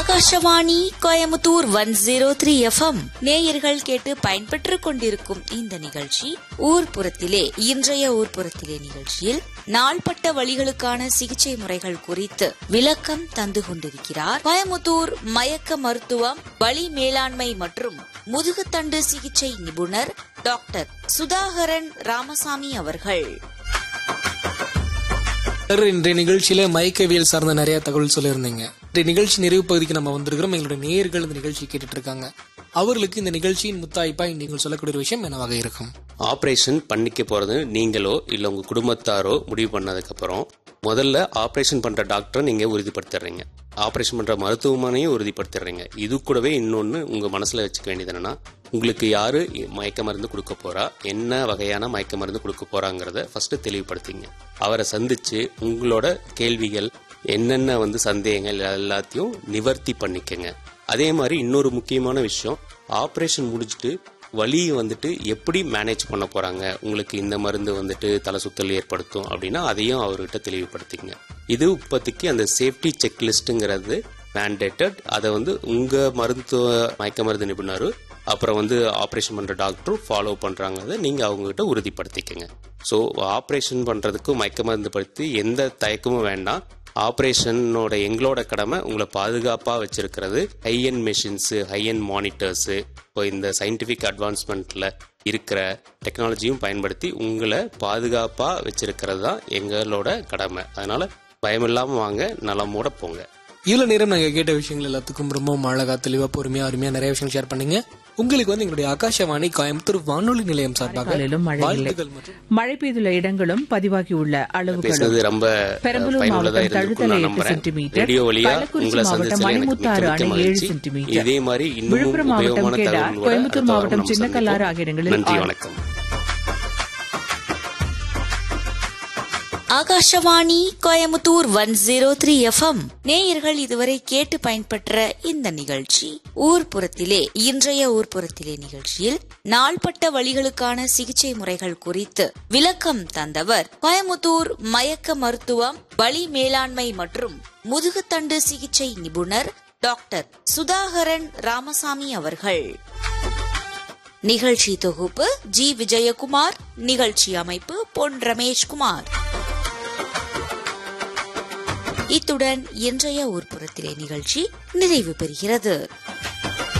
Akashvani Coimbatore one zero three FM நேயர்கள் கேட்டு பயன்பெற்றுக் கொண்டிருக்கும் இந்த நிகழ்ச்சி ஊர்ப்புறத்திலே இன்றைய ஊர்ப்புறத்திலே நிகழ்ச்சியில் நாள்பட்ட வழிகளுக்கான சிகிச்சை முறைகள் குறித்து விளக்கம் தந்து கொண்டிருக்கிறார் கோயமுத்தூர் மயக்க மருத்துவம் வலி மேலாண்மை மற்றும் முதுகுத்தண்டு சிகிச்சை நிபுணர் டாக்டர் சுதாகரன் ராமசாமி அவர்கள் சார் இன்றைய நிகழ்ச்சியில மயக்கவியல் சார்ந்த நிறைய தகவல் சொல்லியிருந்தீங்க இன்றைய நிகழ்ச்சி நிறைவு பகுதிக்கு நம்ம வந்திருக்கிறோம் எங்களுடைய நேயர்கள் இந்த நிகழ்ச்சி கேட்டுட்டு இருக்காங்க அவர்களுக்கு இந்த நிகழ்ச்சியின் முத்தாய்ப்பா நீங்கள் சொல்லக்கூடிய ஒரு விஷயம் என்னவாக இருக்கும் ஆப்ரேஷன் பண்ணிக்க போகிறது நீங்களோ இல்லை உங்கள் குடும்பத்தாரோ முடிவு பண்ணதுக்கப்புறம் முதல்ல ஆப்ரேஷன் பண்ணுற டாக்டரை நீங்கள் உறுதிப்படுத்திடுறீங்க ஆப்ரேஷன் பண்ணுற மருத்துவமனையும் உறுதிப்படுத்திடுறீங்க இது கூடவே இன்னொன்று உங்கள் மனசில் வச்சுக்க வேண்டியது என்னன்னா உங்களுக்கு யார் மயக்க மருந்து கொடுக்க போறா என்ன வகையான மயக்க மருந்து கொடுக்க போறாங்கிறத ஃபர்ஸ்ட் தெளிவுபடுத்திங்க அவரை சந்திச்சு உங்களோட கேள்விகள் என்னென்ன வந்து சந்தேகங்கள் எல்லாத்தையும் நிவர்த்தி பண்ணிக்கங்க அதே மாதிரி இன்னொரு முக்கியமான விஷயம் ஆப்ரேஷன் முடிச்சுட்டு வலியை வந்துட்டு எப்படி மேனேஜ் பண்ண போறாங்க உங்களுக்கு இந்த மருந்து வந்துட்டு தலை சுத்தல் ஏற்படுத்தும் அப்படின்னா அதையும் அவர்கிட்ட தெளிவுபடுத்திங்க இது இப்போதைக்கு அந்த சேஃப்டி செக்லிஸ்ட்டுங்கிறது மேண்டேட்டட் அதை வந்து உங்க மருத்துவ மயக்க மருந்து நிபுணர் அப்புறம் வந்து ஆப்ரேஷன் பண்ற டாக்டரும் ஃபாலோ பண்றாங்கிறத நீங்க அவங்ககிட்ட உறுதிப்படுத்திக்கங்க ஸோ ஆப்ரேஷன் பண்றதுக்கும் மயக்க மருந்து படுத்தி எந்த தயக்கமும் வேண்டாம் ஆப்ரேஷனோட எங்களோட கடமை உங்களை பாதுகாப்பாக வச்சிருக்கிறது high end machines high end monitors இப்போ இந்த சயின்டிஃபிக் அட்வான்ஸ்மெண்ட்டில் இருக்கிற டெக்னாலஜியும் பயன்படுத்தி உங்களை பாதுகாப்பாக வச்சிருக்கிறது தான் எங்களோட கடமை அதனால பயமில்லாமல் வாங்க நலமோட போங்க இவ்வளவு நேரம் நாங்க கேட்ட விஷயங்கள் எல்லாத்துக்கும் ரொம்ப அழகா தெளிவா பொறுமையா அருமையா நிறைய விஷயம் ஷேர் பண்ணீங்க உங்களுக்கு வந்து எங்களுடைய ஆகாஷவாணி கோயம்புத்தூர் வானொலி நிலையம் சார்பாக காலையிலும் மழை இல்லை வாழ்த்துக்கள் மற்றும் மழை பெய்துள்ள இடங்களும் பதிவாகியுள்ள அளவுகளும் பேசுனது ரொம்ப பெரம்பலூர் பயனுள்ளதா மாவட்டம் இருந்திருக்கும் நான் தழுத்தலை எட்டு நம்புறேன் சென்டிமீட்டர் ரேடியோ வழியா கள்ளக்குறிச்சி உங்களை மாவட்டம் சந்திச்சதுல எனக்கு மிக்க மணிமுத்தாறு மிக்க அணை ஏழு மகிழ்ச்சி சென்டிமீட்டர் இதே மாதிரி இன்னும் விழுப்புரம் மாவட்டம் உபயோகமான கேடார் தகவலோட கோயம்புத்தூர் அடுத்த வாரம் மாவட்டம் நம்ம சின்னக்கல்லாறு சந்திப்போம். ஆகிய இடங்களில் நன்றி ஆறு. வணக்கம் Akashvani Coimbatore one zero three FM நேயர்கள் இதுவரை கேட்டு பயன்பெற்ற இந்த நிகழ்ச்சி ஊர்ப்புறத்திலே இன்றைய ஊர்ப்புறத்திலே நிகழ்ச்சியில் நாள்பட்ட வழிகளுக்கான சிகிச்சை முறைகள் குறித்து விளக்கம் தந்தவர் கோயமுத்தூர் மயக்க மருத்துவம் வலி மேலாண்மை மற்றும் முதுகுத்தண்டு சிகிச்சை நிபுணர் டாக்டர் சுதாகரன் ராமசாமி அவர்கள் நிகழ்ச்சி தொகுப்பு ஜி விஜயகுமார் நிகழ்ச்சி அமைப்பு பொன் ரமேஷ்குமார் இத்துடன் இன்றைய ஊர்ப்புறத்திலே நிகழ்ச்சி நிறைவு பெறுகிறது